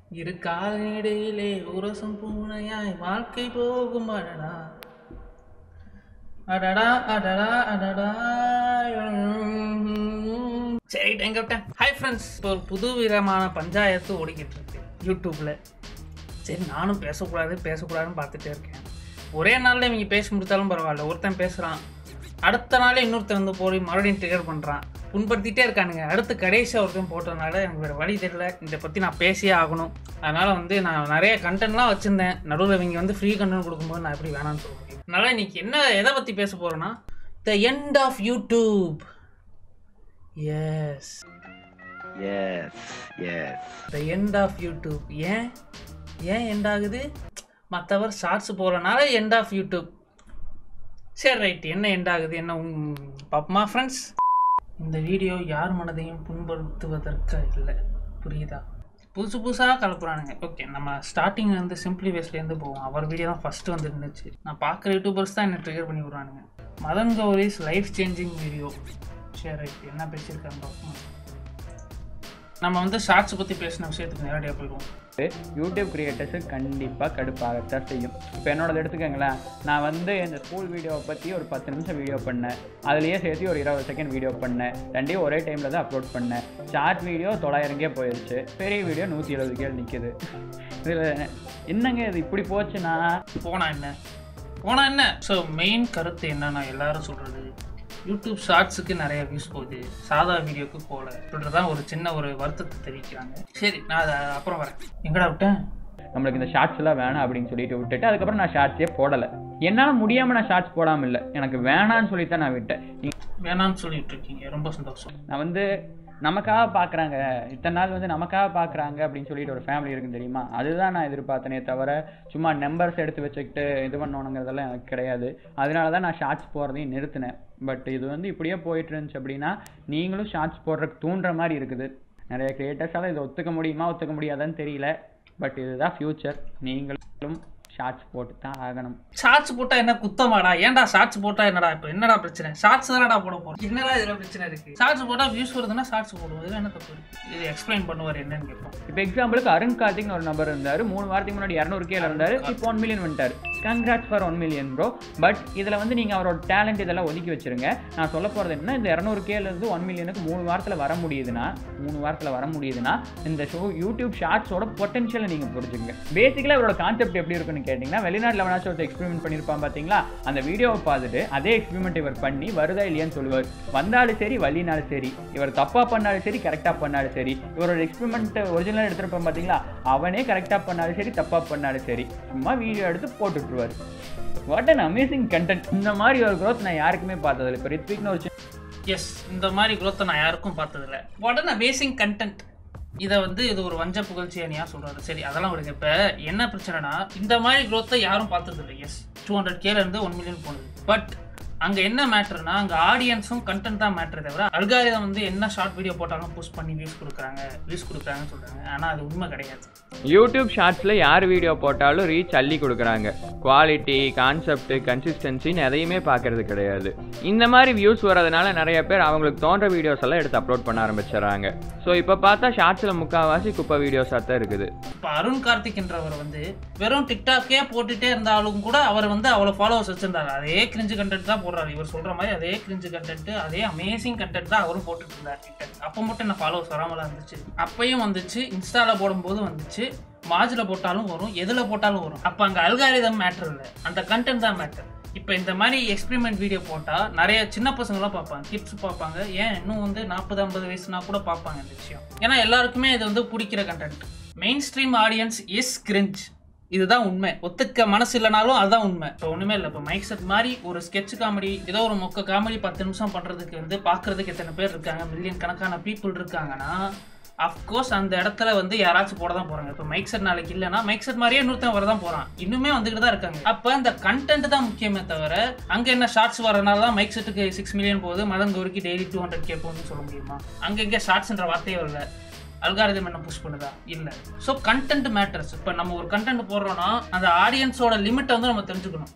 இரு காலிடையிலே உரசும் பூனையாய் வாழ்க்கை போகும் அடடா அடடா அடடா அடடா சரி டைம் விட்டேன் ஹாய் ஃப்ரெண்ட்ஸ் இப்போ ஒரு புது விதமான பஞ்சாயத்து ஓடிக்கிட்டு இருக்கு யூடியூப்ல சரி நானும் பேசக்கூடாது பேசக்கூடாதுன்னு பார்த்துட்டே இருக்கேன் ஒரே நாளில் இவங்க பேசி முடித்தாலும் பரவாயில்ல ஒருத்தன் பேசுகிறான் அடுத்த நாளே இன்னொருத்தன் வந்து போய் மறுபடியும் ட்ரிகர் பண்ணுறான் புண்படுத்திட்டே இருக்கானுங்க அடுத்து கடைசியாக ஒருத்தன் போட்டதுனால எனக்கு வேறு வழி தெரியல இதை பற்றி நான் பேசியே ஆகணும் அதனால் வந்து நான் நிறைய கண்டென்ட்லாம் வச்சுருந்தேன் நடுவில் இவங்க வந்து ஃப்ரீ கண்டென்ட் கொடுக்கும்போது நான் எப்படி வேணாம்னு சொல்ல முடியும் அதனால் இன்னைக்கு என்ன எதை பற்றி பேச போகிறேன்னா the end of YouTube yes Yes, yes. The end of YouTube ஏன் ஏன் எண்ட் ஆகுது மற்றவர் ஷார்ட்ஸ் போகிறனால எண்ட் ஆஃப் யூடியூப் சரி ரைட் என்ன எண்ட் ஆகுது என்ன உம், பாப்போமா ஃப்ரெண்ட்ஸ் இந்த வீடியோ யார் மனதையும் புண்படுத்துவதற்கு இல்லை புரியுதா புதுசு புதுசாக கலப்புறானுங்க ஓகே நம்ம ஸ்டார்டிங் வந்து சிம்பிளி வேஸ்ட்லேருந்து போவோம் அவர் வீடியோ தான் ஃபஸ்ட்டு வந்து இருந்துச்சு நான் பார்க்குற யூடியூபர்ஸ் தான் என்ன ட்ரிகர் பண்ணி விட்றானுங்க Madan Gowri's life changing video சரி ரைட் என்ன பேசியிருக்காங்க பார்ப்போம் நம்ம வந்து ஷார்ட்ஸ் பற்றி பேசின விஷயத்துக்கு நேரடியாக போயிடுவோம் யூடியூப் கிரியேட்டர்ஸு கண்டிப்பாக கடுப்பாகத்தான் செய்யும் இப்போ என்னோடது எடுத்துக்கோங்களேன் நான் வந்து இந்த ஸ்கூல் வீடியோவை பற்றி ஒரு பத்து நிமிஷம் வீடியோ பண்ணேன் அதுலேயே சேர்த்து ஒரு இருபது செகண்ட் வீடியோ பண்ணேன் ரெண்டையும் ஒரே டைமில் தான் அப்லோட் பண்ணேன் ஷார்ட் வீடியோ தொள்ளாயிரங்கே போயிடுச்சு பெரிய வீடியோ நூற்றி எழுபது கேள் நிற்கிது இதில் என்னங்க இது இப்படி போச்சுன்னா போனா என்ன போனா என்ன ஸோ மெயின் கருத்து என்னன்னா எல்லாரும் சொல்றது யூடியூப் ஷார்ட்ஸுக்கு நிறைய வியூஸ் போகுது சாதா வீடியோக்கு போகல இப்படிதான் ஒரு சின்ன ஒரு வருத்தத்தை தெரிவிக்கிறாங்க சரி நான் அதை அப்புறம் வரேன் எங்கடா விட்டேன் நம்மளுக்கு இந்த ஷார்ட்ஸ் எல்லாம் வேணாம் அப்படின்னு சொல்லிட்டு விட்டுட்டு அதுக்கப்புறம் நான் ஷார்ட்ஸே போடலை என்னால் முடியாமல் நான் ஷார்ட்ஸ் போடாமல் இல்லை எனக்கு வேணான்னு சொல்லி தான் நான் விட்டேன் வேணாம்னு சொல்லிட்டு இருக்கீங்க ரொம்ப சந்தோஷம் நான் வந்து நமக்காக பார்க்குறாங்க இத்தனை நாள் வந்து நமக்காக பார்க்குறாங்க அப்படின்னு சொல்லிட்டு ஒரு ஃபேமிலி இருக்குன்னு தெரியுமா அதுதான் நான் எதிர்பார்த்தனே தவிர சும்மா நம்பர்ஸ் எடுத்து வச்சுக்கிட்டு இது பண்ணணுங்கிறதெல்லாம் எனக்கு கிடையாது அதனால தான் நான் ஷார்ட்ஸ் போடுறதையும் நிறுத்தினேன் பட் இது வந்து இப்படியே போயிட்டு இருந்துச்சு அப்படின்னா நீங்களும் ஷார்ட்ஸ் போடுறதுக்கு தூண்டுற மாதிரி இருக்குது நிறைய கிரியேட்டர்ஸால் இதை ஒத்துக்க முடியுமா ஒத்துக்க முடியாதான்னு தெரியல பட் இதுதான் ஃப்யூச்சர் நீங்களும் ஷார்ட்ஸ் போட்டு தான் ஆகணும் ஷார்ட்ஸ் போட்டா என்ன குத்தமாடா ஏன்டா ஷார்ட்ஸ் போட்டா என்னடா இப்போ என்னடா பிரச்சனை ஷார்ட்ஸ் தானடா போட போறோம் என்னடா இதுல பிரச்சனை இருக்கு ஷார்ட்ஸ் போட்டா வியூஸ் வருதுன்னா ஷார்ட்ஸ் போடுவோம் இதுல என்ன தப்பு இருக்கு? இது எக்ஸ்பிளைன் பண்ணுவார் என்னன்னு கேட்போம் இப்போ எக்ஸாம்பிளுக்கு அருண் கார்த்திக்னு ஒரு நபர் இருந்தார் மூணு வாரத்துக்கு முன்னாடி இரநூறு கேல இருந்தார் இப்போ ஒன் மில்லியன் வந்துட்டார் congrats for one million bro but இதில் வந்து நீங்கள் அவரோட டேலண்ட் இதெல்லாம் ஒதுக்கி வச்சிருங்க நான் சொல்ல போகிறது என்ன இந்த இரநூறு இருந்து ஒன் மில்லியனுக்கு மூணு வாரத்தில் வர முடியுதுன்னா மூணு வாரத்தில் வர முடியுதுன்னா இந்த ஷோ யூடியூப் ஷார்ட்ஸோட பொட்டன்ஷியலை நீங்கள் புரிஞ்சுங்க பேசிக்கலாக அவரோட கான்செப்ட் எப்படி இருக்குன்னு கேட்டிங்கன்னா வெளிநாட்டில் வேணாச்சும் ஒருத்தர் எக்ஸ்பெரிமெண்ட் பண்ணியிருப்பான் பார்த்தீங்களா அந்த வீடியோவை பார்த்துட்டு அதே எக்ஸ்பெரிமெண்ட் இவர் பண்ணி வருதா இல்லையான்னு சொல்லுவார் வந்தாலும் சரி வள்ளினாலும் சரி இவர் தப்பாக பண்ணாலும் சரி கரெக்டாக பண்ணாலும் சரி இவரோட எக்ஸ்பெரிமெண்ட் ஒரிஜினலாக எடுத்திருப்பான் பார்த்தீங்களா அவனே கரெக்டாக பண்ணாலும் சரி தப்பாக பண்ணாலும் சரி சும்மா வீடியோ எடுத்து போட்டுட்ருவார் வாட் அன் அமேசிங் கண்டென்ட் இந்த மாதிரி ஒரு growth நான் யாருக்குமே பார்த்ததில்ல இப்போ ரித்விக்னு ஒரு சின்ன எஸ் இந்த மாதிரி growth நான் யாருக்கும் பார்த்ததில்ல உடனே அமேசிங் கண்டென்ட் இதை வந்து இது ஒரு வஞ்ச புகழ்ச்சி அணியா சொல்றாரு சரி அதெல்லாம் விடுங்க இப்போ என்ன பிரச்சனைனா இந்த மாதிரி growth-அ யாரும் பார்த்ததில்ல எஸ் டூ ஹண்ட்ரட் கேல இருந்து ஒன் மில்லியன் போனது பட் அங்க என்ன மேட்டர்னா அங்க ஆடியன்ஸும் கண்டென்ட் தான் மேட்டர் தவிர அல்காரிதம் வந்து என்ன ஷார்ட் வீடியோ போட்டாலும் புஷ் பண்ணி வியூஸ் கொடுக்குறாங்க வியூஸ் கொடுக்குறாங்கன்னு சொல்றாங்க ஆனா அது உண்மை கிடையாது யூடியூப் ஷார்ட்ஸில் யார் வீடியோ போட்டாலும் ரீச் அள்ளி கொடுக்குறாங்க குவாலிட்டி கான்செப்ட் கன்சிஸ்டன்சின்னு எதையுமே பார்க்கறது கிடையாது இந்த மாதிரி வியூஸ் வரதுனால நிறைய பேர் அவங்களுக்கு தோன்ற வீடியோஸ் எல்லாம் எடுத்து அப்லோட் பண்ண ஆரம்பிச்சிடறாங்க ஸோ இப்போ பார்த்தா ஷார்ட்ஸில் முக்கால்வாசி குப்பை வீடியோஸாக தான் இருக்குது இப்போ அருண் கார்த்திக் என்றவர் வந்து வெறும் டிக்டாக்கே போட்டுட்டே இருந்தாலும் கூட அவர் வந்து அவ்வளோ ஃபாலோவர்ஸ் வச்சிருந்தாரு அதே கிரிஞ்சு கண்டென்ட் தான் போடுறாரு இவர் சொல்ற மாதிரி அதே கிரிஞ்சு கண்டென்ட் அதே அமேசிங் கண்டென்ட் தான் அவரும் போட்டுட்டு இருந்தார் டிக்டாக் அப்போ மட்டும் என்ன ஃபாலோவர்ஸ் வராமலாம் இருந்துச்சு அப்பயும் வந்துச்சு இன்ஸ்டால போடும்போது வந்துச்சு மாஜில் போட்டாலும் வரும் எதில் போட்டாலும் வரும் அப்போ அங்கே அல்காரிதம் மேட்டர் இல்லை அந்த கண்டென்ட் தான் மேட்டர் இப்போ இந்த மாதிரி எக்ஸ்பெரிமெண்ட் வீடியோ போட்டால் நிறைய சின்ன பசங்களாம் பார்ப்பாங்க கிட்ஸ் பார்ப்பாங்க ஏன் இன்னும் வந்து நாற்பது ஐம்பது வயசுனா கூட பார்ப்பாங்க இந்த விஷயம் ஏன்னா எல்லாருக்குமே இது வந்து பிடிக்கிற content mainstream audience is cringe இதுதான் உண்மை ஒத்துக்க மனசு இல்லைனாலும் அதுதான் உண்மை இப்போ ஒண்ணுமே இல்லை இப்போ மைக் செட் மாதிரி ஒரு ஸ்கெட்ச் காமெடி ஏதோ ஒரு மொக்க காமெடி பத்து நிமிஷம் பண்றதுக்கு வந்து பார்க்கறதுக்கு எத்தனை பேர் இருக்காங்க மில்லியன் கணக்கான பீப்புள் இருக்காங்கன்னா அஃப்கோர்ஸ் அந்த இடத்துல வந்து யாராச்சும் போட தான் போறாங்க இப்போ மைக் செட் நாளைக்கு இல்லைன்னா மைக் செட் மாதிரியே இன்னொருத்தன் வரதான் போறான் இன்னுமே வந்துகிட்டு தான் இருக்காங்க அப்போ அந்த கண்டென்ட் தான் முக்கியமே தவிர அங்க என்ன ஷார்ட்ஸ் வரனால தான் மைக் செட்டுக்கு சிக்ஸ் மில்லியன் போகுது மதன் கௌரிக்கு டெய்லி டூ ஹண்ட்ரட் கே போகுதுன்னு சொல்ல முடியுமா அங்க இங்கே ஷார்ட்ஸ்ன்ற வார்த்தையே வரல அல்காரிதம் என்ன புஷ் பண்ணுதா இல்ல ஸோ கண்டென்ட் மேட்டர்ஸ் இப்போ நம்ம ஒரு கண்டென்ட் போடுறோம்னா அந்த ஆடியன்ஸோட லிமிட்டை வந்து நம்ம தெரிஞ்சுக்கணும்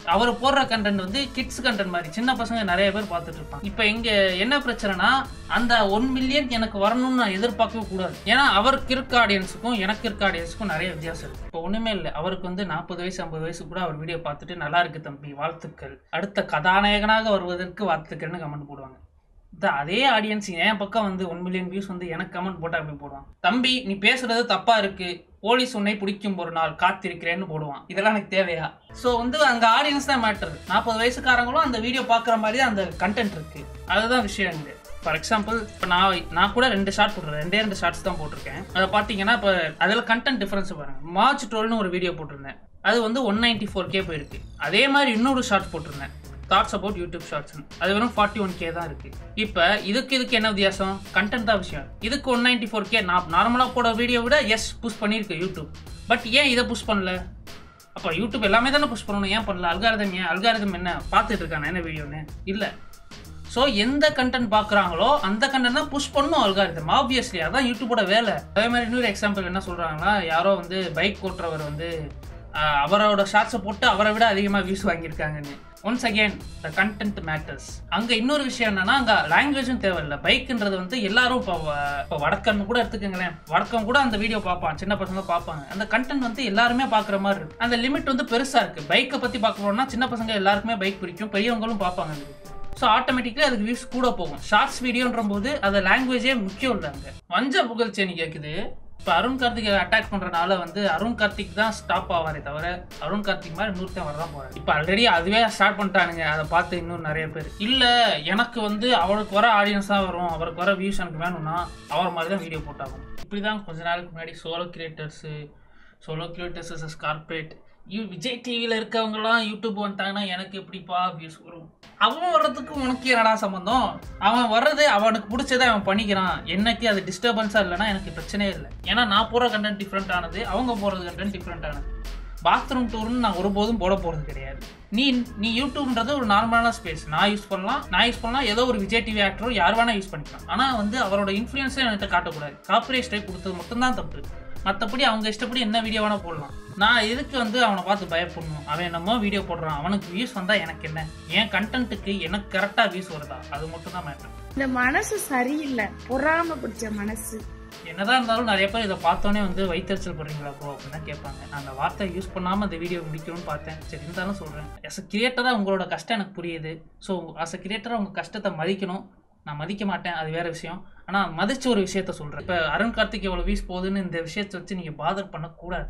அவர் போடுற கண்டென்ட் வந்து கிட்ஸ் கண்டென்ட் மாதிரி சின்ன பசங்க நிறைய பேர் பார்த்துட்டு இருப்பாங்க இப்போ இங்க என்ன பிரச்சனைனா அந்த ஒன் மில்லியன் எனக்கு வரணும்னு நான் எதிர்பார்க்கவே கூடாது ஏன்னா அவருக்கு இருக்க ஆடியன்ஸுக்கும் எனக்கு இருக்க ஆடியன்ஸுக்கும் நிறைய வித்தியாசம் இருக்கு இப்போ ஒண்ணுமே இல்லை அவருக்கு வந்து நாற்பது வயசு ஐம்பது வயசு கூட அவர் வீடியோ பார்த்துட்டு நல்லா இருக்கு தம்பி வாழ்த்துக்கள் அடுத்த கதாநாயகனாக வருவதற்கு வாழ்த்துக்கள்னு கமெண்ட் போடுவாங்க இந்த அதே ஆடியன்ஸ் என் பக்கம் வந்து ஒன் மில்லியன் வியூஸ் வந்து எனக்கு கமெண்ட் போட்டா அப்படி போடுவான் தம்பி நீ பேசுறது தப்பா இருக்கு போலீஸ் உன்னை பிடிக்கும் ஒரு நாள் காத்திருக்கிறேன்னு போடுவான் இதெல்லாம் எனக்கு தேவையா ஸோ வந்து அங்க ஆடியன்ஸ் தான் மேட்டர் நாற்பது வயசுக்காரங்களும் அந்த வீடியோ பார்க்குற மாதிரி தான் அந்த கண்டென்ட் இருக்கு அதுதான் விஷயம் இங்க ஃபார் எக்ஸாம்பிள் இப்போ நான் நான் கூட ரெண்டு ஷார்ட் போட்டுருக்கேன் ரெண்டே ரெண்டு ஷார்ட்ஸ் தான் போட்டிருக்கேன் அதை பார்த்தீங்கன்னா இப்போ அதில் கண்டென்ட் டிஃபரன்ஸ் பாருங்க மார்ச் டுவெல்னு ஒரு வீடியோ போட்டிருந்தேன் அது வந்து ஒன் நைன்டி ஃபோர் கே போயிருக்கு அதே மாதிரி இன்னொரு ஷார்ட் போட்டிருந்தேன் தாட்ஸ் அபவுட் யூடியூப் ஷார்ட்ஸ் அது வெறும் ஃபார்ட்டி ஒன் கே தான் இருக்கு இப்போ இதுக்கு இதுக்கு என்ன வித்தியாசம் கண்டென்ட் தான் விஷயம் இதுக்கு ஒன் நைன்டி ஃபோர் கே நான் நார்மலாக போட வீடியோ விட எஸ் புஷ் பண்ணியிருக்கு யூடியூப் பட் ஏன் இதை புஷ் பண்ணல அப்போ யூடியூப் எல்லாமே தானே புஷ் பண்ணணும் ஏன் பண்ணல அல்காரதம் ஏன் அல்காரதம் என்ன பார்த்துட்டு இருக்கானே என்ன வீடியோன்னு இல்லை ஸோ எந்த கண்டென்ட் பார்க்குறாங்களோ அந்த கண்டென்ட் தான் புஷ் பண்ணும் அல்காரிதம் ஆப்வியஸ்லி அதான் யூடியூபோட வேலை அதே மாதிரி இன்னொரு எக்ஸாம்பிள் என்ன சொல்கிறாங்கன்னா யாரோ வந்து பைக் ஓட்டுறவர் வந்து ஆஹ், அவரோட ஷார்ட்ஸை போட்டு அவரை விட அதிகமாக வியூஸ் வாங்கியிருக்காங்கன்னு once again the content matters அங்கே இன்னொரு விஷயம் என்னன்னா அங்கே லாங்குவேஜும் தேவையில்லை பைக்குன்றது வந்து எல்லாரும் இப்போ இப்போ வடக்கன் கூட எடுத்துக்கோங்களேன் வடக்கம் கூட அந்த வீடியோ பார்ப்பான் சின்ன பசங்க பார்ப்பாங்க அந்த கண்டென்ட் வந்து எல்லாருமே பார்க்குற மாதிரி இருக்கு அந்த லிமிட் வந்து பெருசாக இருக்குது பைக்கை பற்றி பார்க்கணும்னா சின்ன பசங்க எல்லாருக்குமே பைக் பிடிக்கும் பெரியவங்களும் பார்ப்பாங்க அந்த video. ஸோ ஆட்டோமேட்டிக்கலி அதுக்கு வியூஸ் கூட போகும் ஷார்ட்ஸ் வீடியோன்ற போது அது லாங்குவேஜே முக்கியம் இல்லை அங்கே வஞ்ச புகழ்ச்சி நீ கேட்குது இப்போ அருண் கார்த்திக் அட்டாக் பண்ணுறனால வந்து அருண் கார்த்திக் தான் ஸ்டாப் ஆவாரே தவிர அருண் கார்த்திக் மாதிரி இன்னொருத்தன் வரதான் போகிறார் இப்போ ஆல்ரெடி அதுவே ஸ்டார்ட் பண்ணிட்டானுங்க அதை பார்த்து இன்னும் நிறைய பேர் இல்லை எனக்கு வந்து அவருக்கு வர ஆடியன்ஸ் தான் வரும் அவருக்கு வர வியூஸ் எனக்கு வேணும்னா அவர் மாதிரி தான் வீடியோ போட்டாகும் இப்படி தான் கொஞ்ச நாளுக்கு முன்னாடி solo creators solo creators corporate யூ விஜய் டிவியில் இருக்கவங்கலாம் யூடியூப் வந்துட்டாங்கன்னா எனக்கு எப்படிப்பா வியூஸ் வரும் அவன் வர்றதுக்கு உனக்கு என்னடா சம்மந்தம் அவன் வர்றது அவனுக்கு பிடிச்சதை அவன் பண்ணிக்கிறான் என்னைக்கு அது டிஸ்டர்பன்ஸாக இல்லைன்னா எனக்கு பிரச்சனையே இல்லை ஏன்னா நான் போகிற கண்டென்ட் டிஃப்ரெண்ட் ஆனது அவங்க போகிறது கண்டென்ட் டிஃப்ரெண்ட் ஆனது பாத்ரூம் டூர்னு நான் ஒருபோதும் போட போகிறது கிடையாது நீ நீ யூடியூப்ன்றது ஒரு நார்மலான ஸ்பேஸ் நான் யூஸ் பண்ணலாம் நான் யூஸ் பண்ணலாம் ஏதோ ஒரு விஜய் டிவி ஆக்டரோ யார் வேணால் யூஸ் பண்ணிக்கலாம் ஆனால் வந்து அவரோட இன்ஃப்ளூயன்ஸை என்கிட்ட காட்டக்கூடாது காப்பரேட் ஸ்ட்ரைக் கொடுத்தது மட்டும்தான் தப்பு மற்றபடி அவங்க இஷ்டப்படி என்ன வீடியோ வேணால் போடலாம் நான் எதுக்கு வந்து அவனை பார்த்து பயப்படணும் அவன் என்னமோ வீடியோ போடுறான் அவனுக்கு வியூஸ் வந்தால் எனக்கு என்ன என் கண்டென்ட்டுக்கு எனக்கு கரெக்டாக வியூஸ் வருதா அது மட்டும் தான் மேட்டர் இந்த மனசு சரியில்லை பொறாம பிடிச்ச மனசு என்னதான் இருந்தாலும் நிறைய பேர் இதை பார்த்தோன்னே வந்து வைத்தறிச்சல் படுறீங்களா ப்ரோ அப்படின்னு தான் கேட்பாங்க நான் அந்த வார்த்தை யூஸ் பண்ணாமல் இந்த வீடியோ முடிக்கணும்னு பார்த்தேன் சரி இருந்தாலும் சொல்கிறேன் எஸ் அ கிரியேட்டராக உங்களோட கஷ்டம் எனக்கு புரியுது ஸோ அஸ் அ கிரியேட்டராக உங்கள் கஷ்டத்தை மதிக்கணும் நான் மதிக்க மாட்டேன் அது வேற விஷயம் ஆனால் மதிச்ச ஒரு விஷயத்த சொல்கிறேன் இப்போ அருண் கார்த்திக் எவ்வளோ வீஸ் போகுதுன்னு இந்த விஷயத்தை வச்சு நீங்கள் பாதர் பண்ணக்கூடாது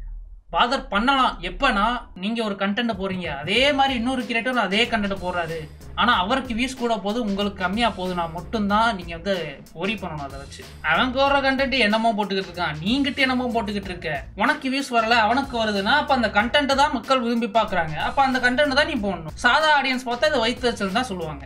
பாதர் பண்ணலாம் எப்பனா நீங்கள் ஒரு கண்டென்ட்டை போடுறீங்க அதே மாதிரி இன்னொரு கிரியேட்டர் அதே கண்டென்ட் போடுறாரு ஆனால் அவருக்கு வியூஸ் கூட போது உங்களுக்கு கம்மியாக போகுதுன்னா மட்டும்தான் நீங்கள் வந்து ஒரி பண்ணணும் அதை வச்சு அவன் போடுற கண்டென்ட் என்னமோ போட்டுக்கிட்டு இருக்கான் நீங்கிட்ட என்னமோ போட்டுக்கிட்டு இருக்க உனக்கு வியூஸ் வரல அவனுக்கு வருதுன்னா அப்போ அந்த கண்டென்ட்டை தான் மக்கள் விரும்பி பார்க்குறாங்க அப்போ அந்த கண்டென்ட் தான் நீ போடணும் சாதா ஆடியன்ஸ் பார்த்தா இது வைத்தறிச்சல் தான் சொல்லுவாங்க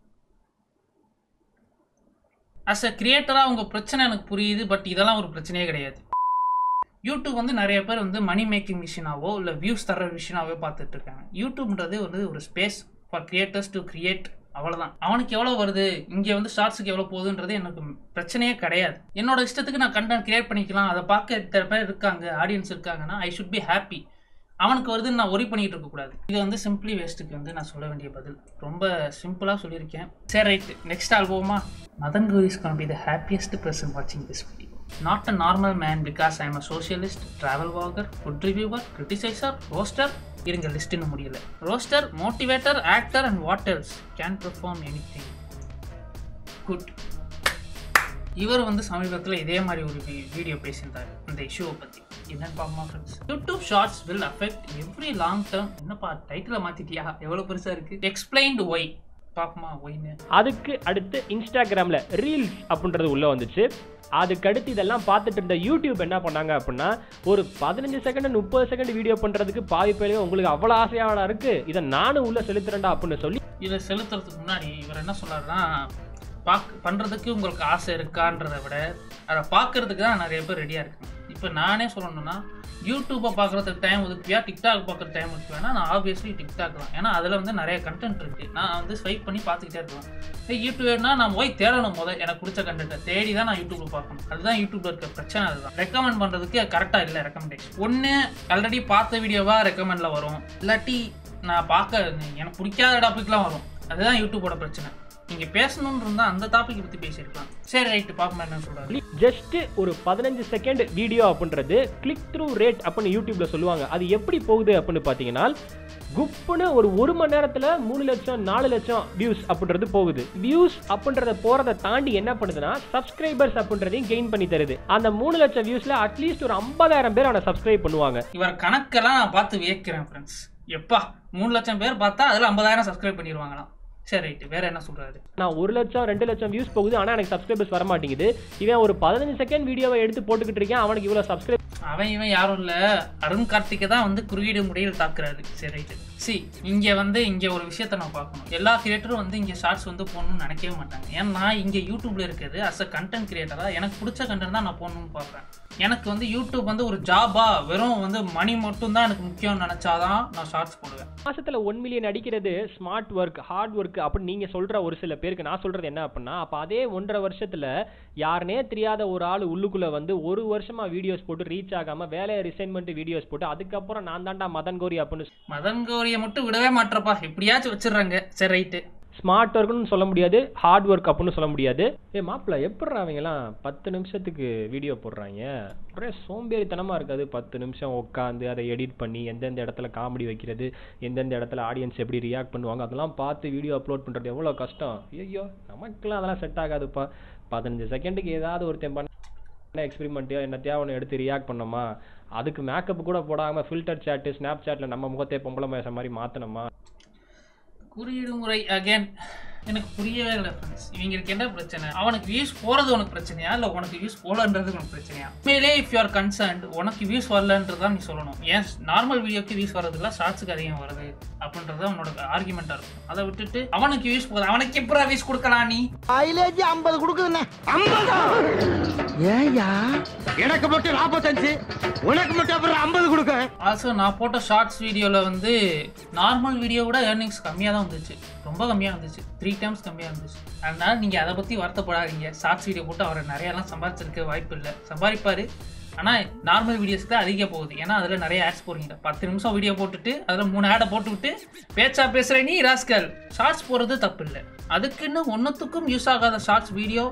அஸ் அ கிரியேட்டராக உங்கள் பிரச்சனை எனக்கு புரியுது பட் இதெல்லாம் ஒரு பிரச்சனையே கிடையாது யூடியூப் வந்து நிறைய பேர் வந்து மணி மேக்கிங் மிஷினாவோ இல்லை வியூஸ் தர மிஷினாவோ பார்த்துட்டு இருக்காங்க யூடியூப்ன்றது வந்து ஒரு space for creators to create அவ்வளோதான் அவனுக்கு எவ்வளோ வருது இங்கே வந்து ஷார்ட்ஸுக்கு எவ்வளோ போகுதுன்றது எனக்கு பிரச்சனையே கிடையாது என்னோட இஷ்டத்துக்கு நான் கண்டென்ட் கிரியேட் பண்ணிக்கலாம் அதை பார்க்க இத்தனை பேர் இருக்காங்க ஆடியன்ஸ் இருக்காங்கன்னா ஐ ஷுட் பி ஹாப்பி அவனுக்கு வருதுன்னு நான் ஒரி பண்ணிட்டு இருக்கக்கூடாது இது வந்து சிம்பிளி வேஸ்ட்டுக்கு வந்து நான் சொல்ல வேண்டிய பதில் ரொம்ப சிம்பிளாக சொல்லியிருக்கேன் சரி ரைட் நெக்ஸ்ட் ஆல்பமா Madan Gowri is gonna be the happiest person வாட்சிங் this video not a normal man because I am a socialist travel vlogger food reviewer criticiser roaster இருங்க லிஸ்ட் இன்னும் முடியல roaster motivator actor and what else can perform anything good இவர் வந்து சமீபத்தில் இதே மாதிரி ஒரு வீடியோ பேசியிருந்தார் இந்த இஷ்யூவை பற்றி என்னன்னு பார்ப்போமா friends YouTube shorts will affect every long term என்னப்பா டைட்டில் மாற்றிட்டியா எவ்வளோ பெருசாக இருக்குது எக்ஸ்பிளைன்டு ஒய் பார்ப்போமா ஒய்னு அதுக்கு அடுத்து இன்ஸ்டாகிராமில் ரீல்ஸ் அப்படின்றது உள்ளே வந்துச்சு அதுக்கு அடுத்து இதெல்லாம் பார்த்துட்டு இருந்த யூடியூப் என்ன பண்ணாங்க அப்படின்னா ஒரு பதினஞ்சு செகண்ட் முப்பது செகண்ட் வீடியோ பண்ணுறதுக்கு பாதி பேருங்க உங்களுக்கு அவ்வளோ ஆசையாடா இருக்கு இதை நானும் உள்ள செலுத்துறேன்டா அப்படின்னு சொல்லி இதை செலுத்துறதுக்கு முன்னாடி இவர் என்ன சொல்றாருன்னா பாக் பண்ணுறதுக்கு உங்களுக்கு ஆசை இருக்கான்றதை விட அதை பார்க்கறதுக்கு தான் நிறைய பேர் ரெடியாக இருக்காங்க இப்போ நானே சொல்லணும்னா யூடியூப்பை பார்க்குறதுக்கு டைம் ஒதுக்குவியா டிக்டாக் பார்க்குற டைம் ஒதுக்குவேன்னா நான் ஆப்வியஸ்லி டிக்டாக் தான் ஏன்னா அதில் வந்து நிறைய கண்டென்ட் இருக்குது நான் வந்து ஸ்வைப் பண்ணி பார்த்துக்கிட்டே இருக்கலாம் ஏய் யூடியூப்னா நான் போய் தேடணும் முதல் எனக்கு பிடிச்ச கண்டென்ட்டை தேடி தான் நான் யூடியூப்ல பார்க்கணும் அதுதான் யூடியூப்ல இருக்க பிரச்சனை அதுதான் ரெக்கமெண்ட் பண்ணுறதுக்கு கரெக்டாக இல்லை ரெக்கமெண்டேஷன் ஒன்று ஆல்ரெடி பார்த்த வீடியோவாக ரெக்கமெண்டில் வரும் இல்லாட்டி நான் பார்க்க எனக்கு பிடிக்காத டாபிக்லாம் வரும் அதுதான் யூடியூபோட பிரச்சனை நீங்க பேசணும்னு இருந்தா அந்த டாபிக் பத்தி பேசியிருக்கலாம் சரி ரைட்டு பார்ப்போம் என்ன சொல்றாரு ஜஸ்ட் ஒரு பதினஞ்சு செகண்ட் வீடியோ அப்படின்றது கிளிக் த்ரூ ரேட் அப்படின்னு யூடியூப்ல சொல்லுவாங்க அது எப்படி போகுது அப்படின்னு பார்த்தீங்கன்னா குப்புன்னு ஒரு ஒரு மணி நேரத்துல மூணு லட்சம் நாலு லட்சம் வியூஸ் அப்படின்றது போகுது வியூஸ் அப்படின்றத போறதை தாண்டி என்ன பண்ணுதுன்னா சப்ஸ்கிரைபர்ஸ் அப்படின்றதையும் கெயின் பண்ணி தருது அந்த மூணு லட்சம் வியூஸ்ல அட்லீஸ்ட் ஒரு ஐம்பதாயிரம் பேர் அவனை சப்ஸ்கிரைப் பண்ணுவாங்க இவர் கணக்கெல்லாம் நான் பார்த்து வியக்கிறேன் ஃப்ரெண்ட்ஸ் எப்பா மூணு லட்சம் பேர் பார்த்தா அதில் ஐம்பதாயிரம் சப்ஸ்கிரைப் பண்ணிடுவாங்களாம் சரி ரைட்டு வேற என்ன சொல்றாரு நான் ஒரு லட்சம் ரெண்டு லட்சம் வியூஸ் போகுது ஆனா எனக்கு சப்ஸ்கிரைபர்ஸ் வர மாட்டேங்குது இவன் ஒரு பதினஞ்சு செகண்ட் வீடியோவை எடுத்து போட்டுக்கிட்டு இருக்கேன் அவனுக்கு இவ்வளவு சப்ஸ்கிரைப் அவன் இவன் யாரும் இல்ல அருண் கார்த்திகை தான் வந்து குறியீடு முறையில் தாக்குறாரு சரி ரைட்டு சி இங்க வந்து இங்க ஒரு விஷயத்த நான் பார்க்கணும் எல்லா கிரியேட்டரும் வந்து இங்க ஷார்ட்ஸ் வந்து போடணும்னு நினைக்கவே மாட்டாங்க ஏன்னா இங்க யூடியூப்ல இருக்கிறது அஸ் அ கண்டென்ட் கிரியேட்டரா எனக்கு பிடிச்ச கண்டென்ட் தான் நான் போடணும்னு பார்ப்பேன் எனக்கு வந்து யூடியூப் வந்து ஒரு ஜாபா வெறும் வந்து மணி மட்டும் தான் எனக்கு முக்கியம்னு நினைச்சாதான் நான் ஷார்ட்ஸ் போடுவேன் மாசத்துல ஒன் மில்லியன் அடிக்கிறது ஸ்மார்ட் ஒர்க் ஹார்ட் ஒர்க் அப்படின்னு நீங்க சொல்ற ஒரு சில பேருக்கு நான் சொல்றது என்ன அப்படின்னா அப்ப அதே ஒன்றரை வருஷத்துல யாருனே தெரியாத ஒரு ஆள் உள்ளுக்குள்ள வந்து ஒரு வருஷமா வீடியோஸ் போட்டு ரீச் ஆகாம வேலையை ரிசைன்மெண்ட் வீடியோஸ் போட்டு அதுக்கப்புறம் நான் தாண்டா மதன் கோரி அப்படின்னு மதன் கௌரியை மட்டும் விடவே மாட்டேறப்பா எப்படியாச்சும் வச்சிடுறாங்க சரி ரைட்டு ஸ்மார்ட் ஒர்க்னு சொல்ல முடியாது ஹார்ட் ஒர்க் அப்படின்னு சொல்ல முடியாது ஏ மாப்பிள்ள எப்படி அவங்கலாம் பத்து நிமிஷத்துக்கு வீடியோ போடுறாங்க ஒரே சோம்பேறித்தனமா இருக்காது பத்து நிமிஷம் உட்காந்து அதை எடிட் பண்ணி எந்தெந்த இடத்துல காமெடி வைக்கிறது எந்தெந்த இடத்துல ஆடியன்ஸ் எப்படி ரியாக்ட் பண்ணுவாங்க அதெல்லாம் பார்த்து வீடியோ அப்லோட் பண்றது எவ்வளோ கஷ்டம் ஐயோ நமக்குலாம் அதெல்லாம் செட் ஆகாதுப்பா பதினஞ்சு செகண்டுக்கு ஏதாவது ஒருத்தன் பண்ண எக்ஸ்பெரிமெண்ட்டையோ என்னத்தையா ஒன்று எடுத்து ரியாக்ட் பண்ணோமா அதுக்கு மேக்கப் கூட போடாமல் ஃபில்டர் சேட்டு ஸ்னாப் சாட்டில் நம்ம முகத்தை பொம்பளை மேச மாதிரி மாற்றணுமா குறியீடு முறை அகைன் எனக்கு புரியவே இல்லை ஃப்ரெண்ட்ஸ் இவங்களுக்கு என்ன பிரச்சனை அவனுக்கு வியூஸ் போறது உனக்கு பிரச்சனையா இல்லை உனக்கு வியூஸ் போலன்றது உனக்கு பிரச்சனையா உண்மையிலே இஃப் யூ ஆர் கன்சர்ன்ட் உனக்கு வியூஸ் வரலன்றது தான் நீ சொல்லணும் ஏன் நார்மல் வீடியோக்கு வியூஸ் வரதில்ல ஷார்ட்ஸுக்கு அதிகம் வருது அப்படின்றது அவனோட ஆர்குமெண்ட்டாக இருக்கும் அதை விட்டுட்டு அவனுக்கு வியூஸ் போகுது அவனுக்கு எப்படா வியூஸ் கொடுக்கலாம் நீ மைலேஜ் ஐம்பது கொடுக்குதுண்ணே ஏயா எனக்கு மட்டும் நாற்பத்தஞ்சு உனக்கு மட்டும் அப்புறம் ஐம்பது கொடுக்க ஆல்சோ நான் போட்ட ஷார்ட்ஸ் வீடியோவில் வந்து நார்மல் வீடியோ விட ஏர்னிங்ஸ் கம்மியாக தான் வந்துச்சு ரொம்ப கம்மியாக இருந்துச்சு த்ரீ டைம்ஸ் கம்மியாக இருந்துச்சு அதனால நீங்கள் அதை பற்றி வருத்தப்படாதீங்க ஷார்ட்ஸ் வீடியோ போட்டு அவர் நிறையாலாம் சம்பாதிச்சிருக்க வாய்ப்பு இல்லை சம்பாதிப்பார் ஆனால் நார்மல் வீடியோஸ்க்கு தான் அதிக போகுது ஏன்னா அதில் நிறைய ஆட்ஸ் போடுறீங்க பத்து நிமிஷம் வீடியோ போட்டுட்டு அதில் மூணு ஆடை போட்டு விட்டு பேச்சா பேசுகிற நீ ராஸ்கல் ஷார்ட்ஸ் போடுறது தப்பு இல்லை அதுக்குன்னு ஒன்றுத்துக்கும் யூஸ் ஆகாத ஷார்ட்ஸ் வீடியோ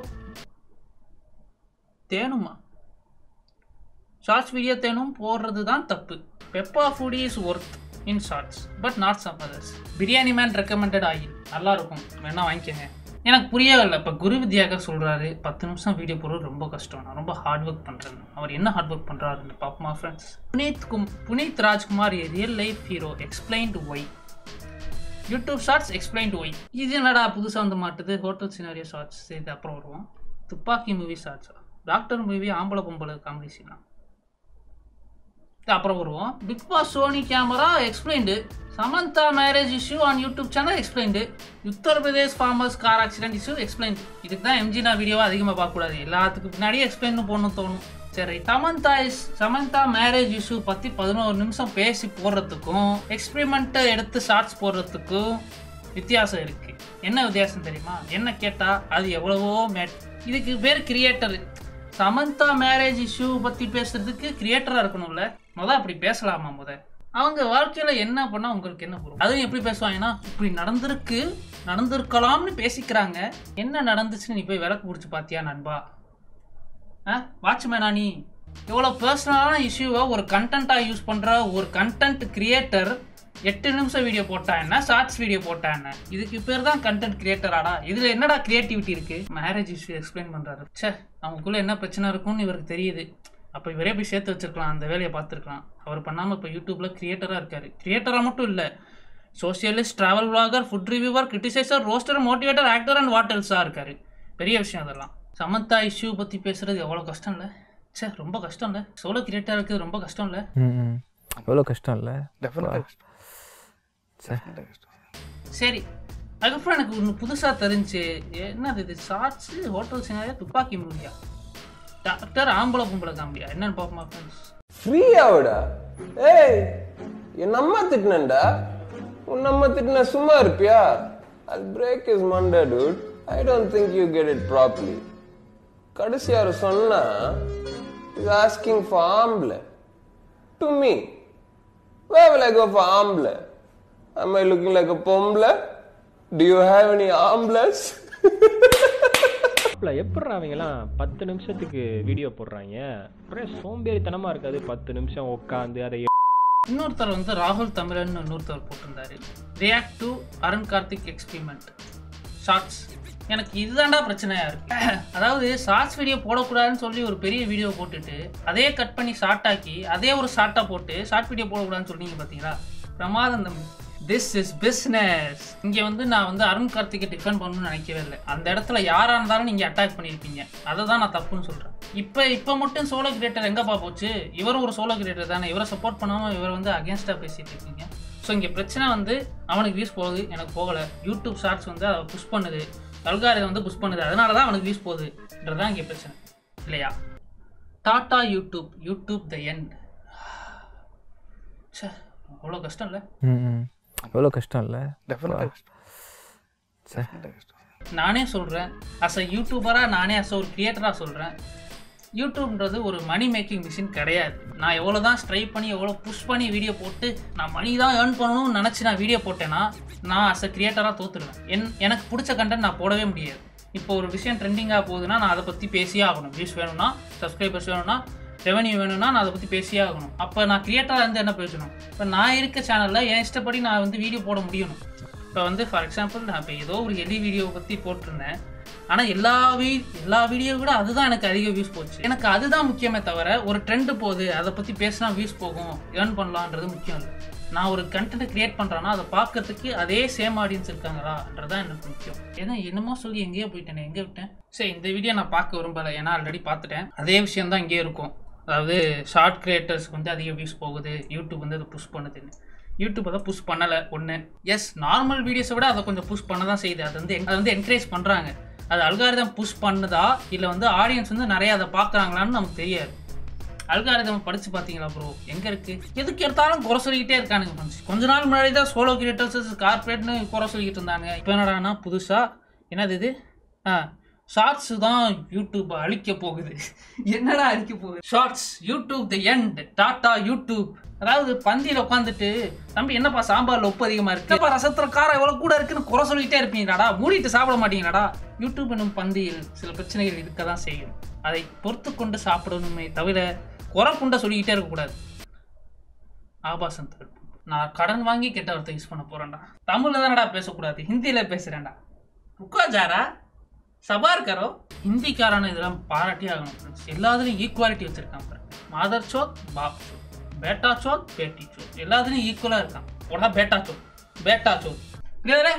தேணுமா ஷார்ட்ஸ் வீடியோ தேனும் போடுறது தான் தப்பு Peppa foodie is worth in shorts but not some others Biryani man recommended oil நல்லா இருக்கும் வேணா வாங்கிக்கோங்க எனக்கு புரியவே இல்லை இப்போ குரு வித்யாகர் சொல்கிறாரு பத்து நிமிஷம் வீடியோ போடுறது ரொம்ப கஷ்டம் நான் ரொம்ப ஹார்ட் ஒர்க் பண்ணுறேன் அவர் என்ன ஹார்ட் ஒர்க் பண்ணுறாருன்னு பாப்பமா ஃப்ரெண்ட்ஸ் புனீத் கும் Puneeth Rajkumar a real life hero explained why YouTube shorts explained why இது என்னடா புதுசாக வந்து மாட்டுது ஹோட்டல் சினாரியோ ஷார்ட்ஸ் இது அப்புறம் வருவோம் துப்பாக்கி மூவி ஷார்ட்ஸ் டாக்டர் மூவி ஆம்பளை பொம்பளை காமெடி சீனா அப்புறம் வருவோம் Bigg Boss Sony camera explained Samantha marriage issue on YouTube channel explained Uttar Pradesh farmers car accident issue explained இதுக்கு தான் எம்ஜி நான் வீடியோவை அதிகமாக பார்க்கக்கூடாது எல்லாத்துக்கு பின்னாடியே எக்ஸ்பிளைன் போடணும் தோணும் சரி Samantha is Samantha marriage issue பற்றி பதினோரு நிமிஷம் பேசி போடுறதுக்கும் எக்ஸ்பெரிமெண்ட்டை எடுத்து ஷார்ட்ஸ் போடுறதுக்கும் வித்தியாசம் இருக்கு என்ன வித்தியாசம் தெரியுமா என்ன கேட்டா அது எவ்வளவோ மேட் இதுக்கு பேர் கிரியேட்டர் சமந்தா மேரேஜ் இஷ்யூ பத்தி பேசுறதுக்கு கிரியேட்டரா இருக்கணும்ல முத அப்படி பேசலாமா முத அவங்க வாழ்க்கையில என்ன பண்ணா உங்களுக்கு என்ன பொருள் அதுவும் எப்படி பேசுவாங்கன்னா இப்படி நடந்திருக்கு நடந்திருக்கலாம்னு பேசிக்கிறாங்க என்ன நடந்துச்சுன்னு நீ போய் விளக்கு பிடிச்சி பாத்தியா நண்பா ஆ வாட்ச்மேனா நீ இவ்வளோ பர்சனலான இஷ்யூவை ஒரு கண்டென்ட்டாக யூஸ் பண்ணுற ஒரு கண்டென்ட் கிரியேட்டர் எட்டு நிமிஷம் வீடியோ போட்டா என்ன ஷார்ட்ஸ் வீடியோ போட்டா என்ன இதுக்கு பேர் தான் கண்டென்ட் கிரியேட்டராடா இதில் என்னடா கிரியேட்டிவிட்டி இருக்கு மேரேஜ் இஷ்யூ எக்ஸ்பிளைன் பண்ணுறாரு ச்சே அவங்களுக்குள்ள என்ன பிரச்சனை இருக்கும்னு இவருக்கு தெரியுது அப்போ இவரே போய் சேர்த்து வச்சிருக்கலாம் அந்த வேலையை பார்த்துருக்கலாம் அவர் பண்ணாமல் இப்போ யூடியூப்ல கிரியேட்டராக இருக்காரு கிரியேட்டராக மட்டும் இல்லை socialist travel vlogger food reviewer criticiser roaster motivator actor and வாட்டல்ஸாக இருக்காரு பெரிய விஷயம் அதெல்லாம் சமந்தா இஷ்யூ பற்றி பேசுறது எவ்வளோ கஷ்டம் இல்லை ச்சே ரொம்ப கஷ்டம் இல்லை சோலோ கிரியேட்டராக இருக்கிறது ரொம்ப கஷ்டம் இல்லை ம் எவ்வளோ கஷ்டம் இல்லை சரி அதுக்கப்புறம் எனக்கு ஒன்று புதுசாக தெரிஞ்சு என்னது இது ஷார்ட்ஸு ஹோட்டல் சினாரியா துப்பாக்கி மூவியா டாக்டர் ஆம்பளை பொம்பளை காமெடியா என்னன்னு பார்ப்போமா ஃப்ரெண்ட்ஸ் ஃப்ரீயாவிடா ஏய் என் அம்மா திட்டினேன்டா உன் அம்மா திட்டின சும்மா இருப்பியா அது break is Monday dude I don't think you get it properly கடைசி யார் சொன்னா இஸ் ஆஸ்கிங் ஃபார் ஆம்பளை to me way will I go for ஆம்பளை Am I looking like a pomble? Do you have any armlets? எப்படி அவங்கலாம் பத்து நிமிஷத்துக்கு video போடுறாங்க ஒரே சோம்பேறித்தனமா இருக்காது பத்து நிமிஷம் உட்காந்து அதை இன்னொருத்தர் வந்து ராகுல் தமிழன் இன்னொருத்தர் போட்டிருந்தாரு react to Arun Karthik experiment shorts எனக்கு இதுதான்டா பிரச்சனையா இருக்கு அதாவது ஷார்ட்ஸ் வீடியோ போடக்கூடாதுன்னு சொல்லி ஒரு பெரிய வீடியோ போட்டுட்டு அதே கட் பண்ணி ஷார்ட் ஆக்கி அதே ஒரு ஷார்ட்டா போட்டு ஷார்ட் வீடியோ போடக்கூடாதுன்னு சொன்னீங்க பார்த்தீங்களா பிரமாதம் தம்பி திஸ் இஸ் பிஸ்னஸ் இங்கே வந்து நான் வந்து அருண் கார்த்திகை டிஃபெண்ட் பண்ணணும்னு நினைக்கவே இல்லை அந்த இடத்துல யாராக இருந்தாலும் நீங்கள் அட்டாக் பண்ணியிருப்பீங்க அதை தான் நான் தப்புன்னு சொல்கிறேன் இப்போ இப்போ மட்டும் சோலோ கிரியேட்டர் எங்கப்பா போச்சு இவரும் ஒரு சோலோ கிரியேட்டர் தானே இவரை சப்போர்ட் பண்ணாமல் இவர் வந்து அகேன்ஸ்டாக பேசிட்டு இருக்கீங்க ஸோ இங்கே பிரச்சனை வந்து அவனுக்கு வியூஸ் போகுது எனக்கு போகலை யூடியூப் ஷார்ட்ஸ் வந்து அதை புஷ் பண்ணுது அல்காரிதம் வந்து புஷ் பண்ணுது அதனால தான் அவனுக்கு வியூஸ் போகுதுன்றதான் இங்கே பிரச்சனை இல்லையா tata YouTube YouTube the end சே அவ்வளோ கஷ்டம் இல்லை ம் ம் எவ்வளோ கஷ்டம் இல்லை நானே சொல்கிறேன் அஸ் அ யூடியூபராக நானே அஸ் ஒரு கிரியேட்டராக சொல்கிறேன் யூடியூப்ன்றது ஒரு மணி மேக்கிங் மிஷின் கிடையாது நான் எவ்வளோ தான் ஸ்ட்ரை பண்ணி எவ்வளோ புஷ் பண்ணி வீடியோ போட்டு நான் மணி தான் ஏர்ன் பண்ணணும்னு நினச்சி நான் வீடியோ போட்டேன்னா நான் அஸ் அ கிரியேட்டராக தோத்துடுவேன் என் எனக்கு பிடிச்ச கண்டென்ட் நான் போடவே முடியாது இப்போ ஒரு விஷயம் ட்ரெண்டிங்காக போகுதுன்னா நான் அதை பற்றி பேசியே ஆகணும் வியூஸ் வேணும்னா சப்ஸ்கிரைபர்ஸ் வேணும்னா ரெவன்யூ வேணும்னா நான் அதை பற்றி பேசியே ஆகணும் அப்போ நான் கிரியேட்டராக இருந்து என்ன பேசணும் இப்போ நான் இருக்க சேனலில் என் இஷ்டப்படி நான் வந்து வீடியோ போட முடியணும் இப்போ வந்து ஃபார் எக்ஸாம்பிள் நான் இப்போ ஏதோ ஒரு எலி வீடியோவை பற்றி போட்டிருந்தேன் ஆனால் எல்லா வீ எல்லா வீடியோ விட அதுதான் எனக்கு அதிக வியூஸ் போச்சு எனக்கு அதுதான் முக்கியமே தவிர ஒரு ட்ரெண்டு போகுது அதை பற்றி பேசினா வியூஸ் போகும் ஏர்ன் பண்ணலான்றது முக்கியம் இல்லை நான் ஒரு கண்டென்ட் கிரியேட் பண்ணுறேன்னா அதை பார்க்கறதுக்கு அதே சேம் ஆடியன்ஸ் இருக்காங்களான்றதான் எனக்கு முக்கியம் ஏன்னா என்னமோ சொல்லி எங்கேயோ போயிட்டேனே எங்கே விட்டேன் சரி இந்த வீடியோ நான் பார்க்க விரும்பலை ஏன்னா ஆல்ரெடி பார்த்துட்டேன் அதே விஷயம் தான் இங்கே இருக்கும் அதாவது ஷார்ட் கிரியேட்டர்ஸ்க்கு வந்து அதிக வியூஸ் போகுது யூடியூப் வந்து அதை புஷ் பண்ணுதுன்னு யூடியூப் அதை புஷ் பண்ணலை ஒன்று எஸ் நார்மல் வீடியோஸை விட அதை கொஞ்சம் புஷ் பண்ண தான் செய்யுது அது வந்து அதை வந்து என்கரேஜ் பண்ணுறாங்க அது அல்காரிதம் புஷ் பண்ணுதா இல்லை வந்து ஆடியன்ஸ் வந்து நிறைய அதை பார்க்குறாங்களான்னு நமக்கு தெரியாது அல்காரிதம் படித்து பார்த்தீங்களா ப்ரோ எங்கே இருக்குது எதுக்கு எடுத்தாலும் குறை சொல்லிக்கிட்டே இருக்கானுங்க ஃப்ரெண்ட்ஸ் கொஞ்ச நாள் முன்னாடி தான் சோலோ கிரியேட்டர்ஸ் கார்பரேட்னு குறை சொல்லிக்கிட்டு இருந்தாங்க இப்போ என்னடான்னா புதுசாக என்னது இது ஆ ஷார்ட்ஸ் தான் யூடியூப் அழிக்க போகுது என்னடா அழிக்க போகுது shorts YouTube the end tata YouTube அதாவது பந்தியில் உட்காந்துட்டு தம்பி என்னப்பா சாம்பார்ல உப்பு அதிகமாக இருக்கு என்னப்பா ரசத்துல காரம் எவ்வளோ கூட இருக்குன்னு குறை சொல்லிக்கிட்டே இருப்பீங்களாடா மூடிட்டு சாப்பிட மாட்டீங்களாடா யூடியூப் என்னும் பந்தியில் சில பிரச்சனைகள் இருக்க தான் செய்யும் அதை பொறுத்து கொண்டு சாப்பிடணுமே தவிர குறை புண்டை சொல்லிக்கிட்டே இருக்கக்கூடாது ஆபாசம் தடுப்பு நான் கடன் வாங்கி கெட்ட வார்த்தை யூஸ் பண்ண போறேன்டா தமிழ்ல தானடா பேசக்கூடாது ஹிந்தியில பேசுறேன்டா ருக்கா ஜாரா சபார்கரோ ஹிந்திக்காரான இதெல்லாம் பாராட்டி ஆகணும் friends. எல்லாத்துலயும் ஈக்குவாலிட்டி வச்சிருக்கான் பாரு மாதர் சோத் பாப் சோத் பேட்டா சோத் பேட்டி சோத் எல்லாத்துலயும் ஈக்குவலா இருக்கான் போடா பேட்டா சோத் பேட்டா சோத் கிளியரே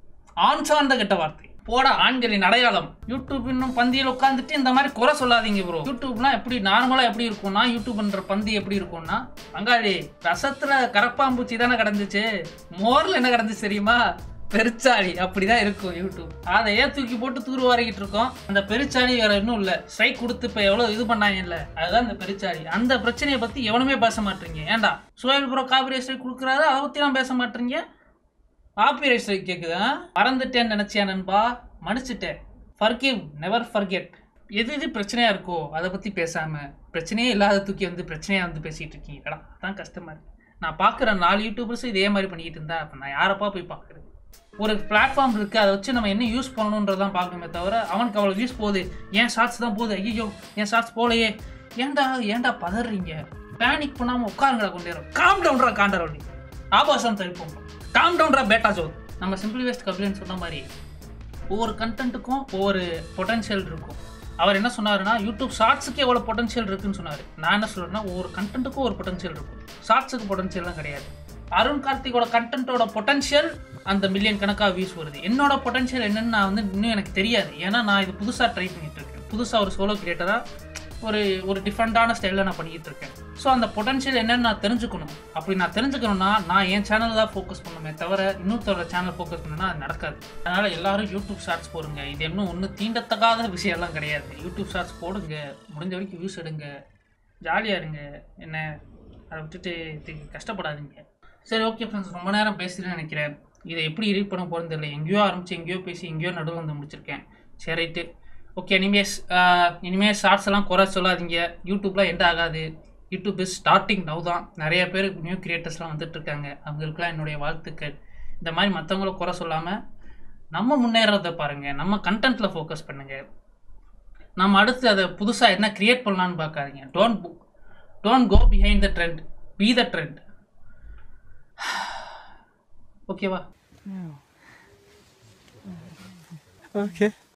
ஆண் சார்ந்த கெட்ட வார்த்தை போட ஆண்களின் அடையாளம் யூடியூப் இன்னும் பந்தியில் உட்காந்துட்டு இந்த மாதிரி குறை சொல்லாதீங்க ப்ரோ யூடியூப்னா எப்படி நார்மலா எப்படி இருக்கும்னா யூடியூப்ன்ற பந்தி எப்படி இருக்கும்னா அங்காடி ரசத்துல கரப்பாம்பூச்சி தானே கிடந்துச்சு மோர்ல என்ன கிடந்துச்சு தெரியுமா பெருச்சாளி அப்படிதான் இருக்கும் யூடியூப் அதையே தூக்கி போட்டு தூர் வாரிக்கிட்டு இருக்கோம் அந்த பெருச்சாளி வேற இன்னும் இல்ல ஸ்ட்ரைக் கொடுத்து இப்ப எவ்வளவு இது பண்ணாங்க இல்ல அதுதான் இந்த பெருச்சாளி அந்த பிரச்சனையை பத்தி எவனுமே பேச மாட்டீங்க ஏன்டா சுயல் ப்ரோ காபிரி ஸ்ட்ரைக் கொடுக்குறாரு அதை பத்திலாம் பேச மாட்டீங்க காப்பிரைட் ஸ்ட்ரைக் கேக்குதா மறந்துட்டேன்னு நினைச்சியா நண்பா மன்னிச்சிட்டேன் ஃபர்கிவ் நெவர் ஃபர்கெட் எது எது பிரச்சனையா இருக்கோ அதை பத்தி பேசாம பிரச்சனையே இல்லாத தூக்கி வந்து பிரச்சனையா வந்து பேசிட்டு இருக்கீங்கடா அதான் கஷ்டமா இருக்கு நான் பார்க்குற நாலு யூடியூபர்ஸும் இதே மாதிரி பண்ணிக்கிட்டு இருந்தா அப்போ நான் யாரப்பா போய் பார்க்குறது ஒரு பிளாட்ஃபார்ம் இருக்கு அதை வச்சு நம்ம என்ன யூஸ் பண்ணணுன்றதான் பார்க்கணுமே தவிர அவனுக்கு அவ்வளோ வியூஸ் போகுது ஏன் ஷார்ட்ஸ் தான் போகுது ஐயோ என் ஷார்ட்ஸ் போலையே ஏன்டா ஏன்டா பதறீங்க பேனிக் பண்ணாம உட்காருங்கடா கொண்டு வரோம் காம் டவுன்ரா காண்டரவள்ளி ஆபாசம் தவிப்போம் காம் டவுன்ரா பேட்டா ஜோத் நம்ம சிம்பிளி வேஸ்ட் கபிலன்னு சொன்ன மாதிரி ஒவ்வொரு கண்டென்ட்டுக்கும் ஒவ்வொரு பொட்டன்ஷியல் இருக்கும் அவர் என்ன சொன்னாருன்னா யூடியூப் ஷார்ட்ஸுக்கு எவ்வளோ பொட்டன்ஷியல் இருக்குன்னு சொன்னார் நான் என்ன சொல்றேன்னா ஒவ்வொரு கண்டென்ட்டுக்கும் ஒரு பொட்டன்ஷியல் இருக்கும் ஷார்ட்ஸுக்கு பொட்டன்ஷியல்லாம் கிடையாது அருண் கார்த்திகோட கண்டென்ட்டோட பொட்டன்ஷியல் அந்த மில்லியன் கணக்காக வியூஸ் வருது என்னோட பொட்டன்ஷியல் என்னன்னு நான் வந்து இன்னும் எனக்கு தெரியாது ஏன்னா நான் இது புதுசாக ட்ரை பண்ணிட்டு இருக்கேன் புதுசாக ஒரு சோலோ கிரியேட்டராக ஒரு ஒரு டிஃப்ரெண்ட்டான ஸ்டைலில் நான் பண்ணிக்கிட்டு இருக்கேன் ஸோ அந்த பொட்டன்ஷியல் என்னன்னு நான் தெரிஞ்சுக்கணும் அப்படி நான் தெரிஞ்சுக்கணும்னா நான் என் சேனல் தான் ஃபோக்கஸ் பண்ணுமே தவிர இன்னொருத்தரோட சேனல் ஃபோக்கஸ் பண்ணனா அது நடக்காது அதனால் எல்லாரும் யூடியூப் ஷார்ட்ஸ் போடுங்க இது இன்னும் ஒன்றும் தீண்டத்தக்காத விஷயம்லாம் கிடையாது யூடியூப் ஷார்ட்ஸ் போடுங்க முடிஞ்ச வரைக்கும் வியூஸ் எடுங்க ஜாலியாக இருங்க என்ன அதை விட்டுட்டு இதுக்கு கஷ்டப்படாதீங்க சரி ஓகே ஃப்ரெண்ட்ஸ் ரொம்ப நேரம் பேசுகிறேன்னு நினைக்கிறேன் இதை எப்படி எடிட் பண்ண போகிறது தெரியல எங்கேயோ ஆரம்பிச்சு எங்கேயோ பேசி எங்கேயோ நடுவில் வந்து முடிச்சிருக்கேன் சரி ரைட்டு ஓகே இனிமேஸ் இனிமேல் ஷார்ட்ஸ் எல்லாம் குறை சொல்லாதீங்க யூடியூப்லாம் எண்ட் ஆகாது யூடியூப் இஸ் ஸ்டார்டிங் நவ் தான் நிறைய பேர் நியூ கிரியேட்டர்ஸ்லாம் வந்துட்டு இருக்காங்க அவங்களுக்குலாம் என்னுடைய வாழ்த்துக்கள் இந்த மாதிரி மற்றவங்கள குறை சொல்லாமல் நம்ம முன்னேறதை பாருங்கள் நம்ம கண்டென்ட்டில் ஃபோக்கஸ் பண்ணுங்கள் நம்ம அடுத்து அதை புதுசாக என்ன கிரியேட் பண்ணலான்னு பார்க்காதீங்க don't don't go behind the trend be the trend ஓகேவா ஓகே